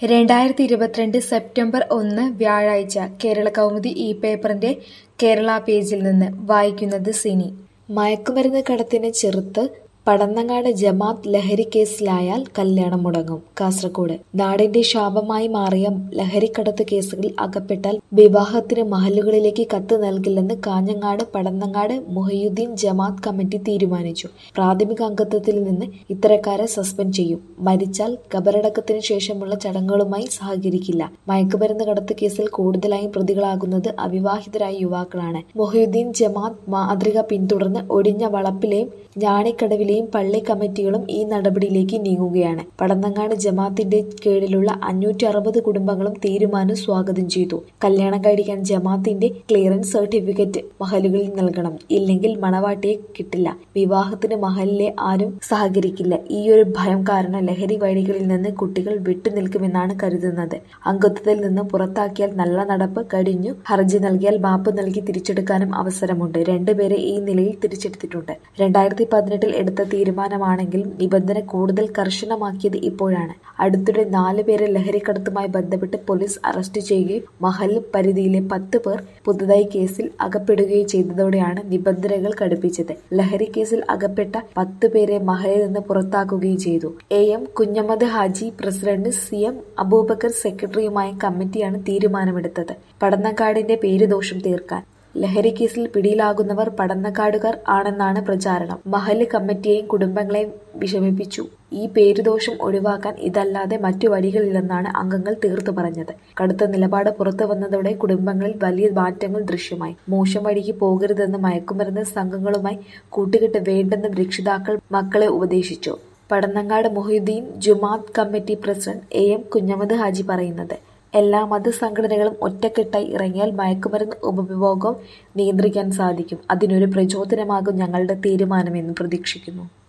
രണ്ടായിരത്തി ഇരുപത്തിരണ്ട് സെപ്റ്റംബർ ഒന്ന് വ്യാഴാഴ്ച കേരളകൗമുദി ഈ പേപ്പറിന്റെ കേരള പേജിൽ നിന്ന് വായിക്കുന്നത് സിനി മയക്കുമരുന്ന് കടത്തിനെ ചെറുത്ത് പടന്നങ്ങാട് ജമാത്ത് ലഹരിക്കേസിലായാൽ കല്യാണം മുടങ്ങും കാസർഗോഡ് നാടിന്റെ ശാപമായി മാറിയ ലഹരിക്കടത്ത് കേസുകളിൽ അകപ്പെട്ടാൽ വിവാഹത്തിന് മഹലുകളിലേക്ക് കത്ത് നൽകില്ലെന്ന് കാഞ്ഞങ്ങാട് പടന്നങ്ങാട് മുഹയുദ്ദീൻ ജമാത്ത് കമ്മിറ്റി തീരുമാനിച്ചു പ്രാഥമിക അംഗത്വത്തിൽ നിന്ന് ഇത്തരക്കാരെ സസ്പെൻഡ് ചെയ്യും മരിച്ചാൽ ഖബറടക്കത്തിന് ശേഷമുള്ള ചടങ്ങുകളുമായി സഹകരിക്കില്ല മയക്കുമരുന്ന് കടത്ത് കേസിൽ കൂടുതലായും പ്രതികളാകുന്നത് അവിവാഹിതരായ യുവാക്കളാണ് മൊഹയുദ്ദീൻ ജമാത്ത് മാതൃക പിന്തുടർന്ന് ഒടിഞ്ഞ വളപ്പിലെയും ഞാണിക്കടവിലെയും പള്ളി കമ്മിറ്റികളും ഈ നടപടിയിലേക്ക് നീങ്ങുകയാണ് പടന്നങ്ങാട് ജമാത്തിന്റെ കീഴിലുള്ള അഞ്ഞൂറ്റി അറുപത് കുടുംബങ്ങളും തീരുമാനം സ്വാഗതം ചെയ്തു കല്യാണം കഴിക്കാൻ ജമാത്തിന്റെ ക്ലിയറൻസ് സർട്ടിഫിക്കറ്റ് മഹലുകളിൽ നൽകണം ഇല്ലെങ്കിൽ മണവാട്ടിയെ കിട്ടില്ല വിവാഹത്തിന് മഹലിലെ ആരും സഹകരിക്കില്ല ഈ ഒരു ഭയം കാരണം ലഹരി വഴികളിൽ നിന്ന് കുട്ടികൾ വിട്ടുനിൽക്കുമെന്നാണ് കരുതുന്നത് അംഗത്വത്തിൽ നിന്ന് പുറത്താക്കിയാൽ നല്ല നടപ്പ് കഴിഞ്ഞു ഹർജി നൽകിയാൽ മാപ്പ് നൽകി തിരിച്ചെടുക്കാനും അവസരമുണ്ട് രണ്ടുപേരെ ഈ നിലയിൽ തിരിച്ചെടുത്തിട്ടുണ്ട് രണ്ടായിരത്തി പതിനെട്ടിൽ എടുത്ത തീരുമാനമാണെങ്കിലും നിബന്ധന കൂടുതൽ കർശനമാക്കിയത് ഇപ്പോഴാണ് അടുത്തിടെ നാല് പേരെ ലഹരിക്കടത്തുമായി ബന്ധപ്പെട്ട് പോലീസ് അറസ്റ്റ് ചെയ്യുകയും മഹൽ പരിധിയിലെ പത്ത് പേർ പുതുതായി കേസിൽ അകപ്പെടുകയും ചെയ്തതോടെയാണ് നിബന്ധനകൾ കടുപ്പിച്ചത് ലഹരി കേസിൽ അകപ്പെട്ട പത്ത് പേരെ മഹലിൽ നിന്ന് പുറത്താക്കുകയും ചെയ്തു A M Kunhammad Haji president C M Abubakar സെക്രട്ടറിയുമായ കമ്മിറ്റിയാണ് തീരുമാനമെടുത്തത് പടന്നക്കാടിന്റെ പേരുദോഷം തീർക്കാൻ ലഹരി കേസിൽ പിടിയിലാകുന്നവർ പടന്നക്കാടുകാർ ആണെന്നാണ് പ്രചാരണം മഹല് കമ്മിറ്റിയെയും കുടുംബങ്ങളെയും വിഷമിപ്പിച്ചു ഈ പേരുദോഷം ഒഴിവാക്കാൻ ഇതല്ലാതെ മറ്റു വഴികളില്ലെന്നാണ് അംഗങ്ങൾ തീർത്തു പറഞ്ഞത് കടുത്ത നിലപാട് പുറത്തു വന്നതോടെ കുടുംബങ്ങളിൽ വലിയ മാറ്റങ്ങൾ ദൃശ്യമായി മോശം വഴിക്ക് പോകരുതെന്ന് മയക്കുമരുന്ന് സംഘങ്ങളുമായി കൂട്ടുകെട്ട് വേണ്ടെന്ന് രക്ഷിതാക്കൾ മക്കളെ ഉപദേശിച്ചു Padannakkad Mohiyuddin Jumath committee president A M Kunhammad Haji പറയുന്നത് എല്ലാ മതസംഘടനകളും ഒറ്റക്കെട്ടായി ഇറങ്ങിയാൽ മയക്കുമരുന്ന് ഉപഭോഗം നിയന്ത്രിക്കാൻ സാധിക്കും അതിനൊരു പ്രചോദനമാകും ഞങ്ങളുടെ തീരുമാനമെന്ന് പ്രതീക്ഷിക്കുന്നു